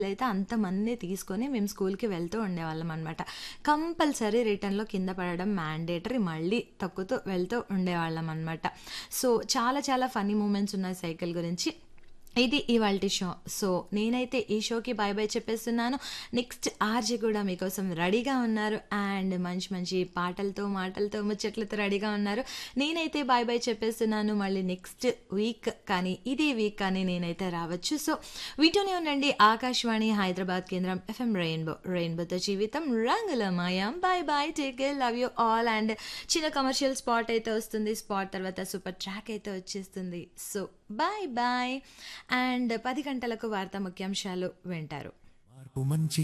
అయితే అంతమంది తీసుకొని మేము స్కూల్‌కి వెళ్తూ ఉండేవాళ్ళమనమాట. కంపల్సరీ రిటర్న్‌లో కింద పడడం మ్యాండేటరీ. మళ్ళీ తొక్కుతూ వెళ్తూ ఉండేవాళ్ళమనమాట. సో, చాలా చాలా ఫన్నీ మూమెంట్స్ ఉన్నాయి సైకిల్ గురించి. ఇది ఇవాల్టి షో. సో, నేనైతే ఈ షోకి బై బై చెప్పేస్తున్నాను. నెక్స్ట్ ఆర్‌జే కూడా మీకోసం రెడీగా ఉన్నారు. అండ్ మంచి మంచి పాటలతో, మాటలతో, ముచ్చట్లతో రెడీగా ఉన్నారు. నేనైతే బై బై చెప్పేస్తున్నాను. మళ్ళీ నెక్స్ట్ వీక్ కానీ, ఇదే వీక్ కానీ నేనైతే రావచ్చు. సో, వింటూనే ఉండండి ఆకాశవాణి హైదరాబాద్ కేంద్రం ఎఫ్ఎం రెయిన్బో. రెయిన్బోతో జీవితం రంగులమయం. Bye bye. Take care. Love you all. And చిన్న కమర్షియల్ స్పాట్ అయితే వస్తుంది. స్పాట్ తర్వాత సూపర్ ట్రాక్ అయితే వచ్చేస్తుంది. So, by by. అండ్ 10 గంటలకు వార్తా ముఖ్యాంశాలు వింటారు. మార్పు మంచి